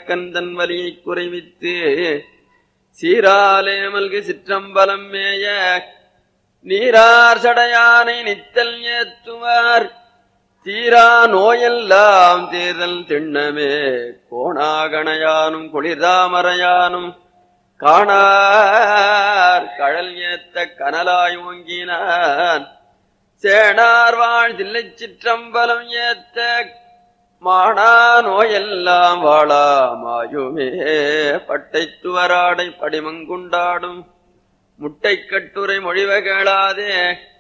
கந்தன் வலியை குறைவித்து சீராலே மல்கு சிற்றம்பலம் மேய நீரார் சடையானை நித்தல் ஏத்துவார் தீரா நோயெல்லாம் தேர்தல் திண்ணமே கோணாகணையானும் குளிர்தாமரையானும் காணார் கழல் ஏத்த கனலாய் ஓங்கினான் சேனார் வாழ் தில்லை சிற்றம்பலம் ஏத்த மானா நோயெல்லாம் வாழாமாயுமே பட்டை துவராடை படிமங்குண்டாடும் முட்டை கட்டுரை மொழிவ கேளாதே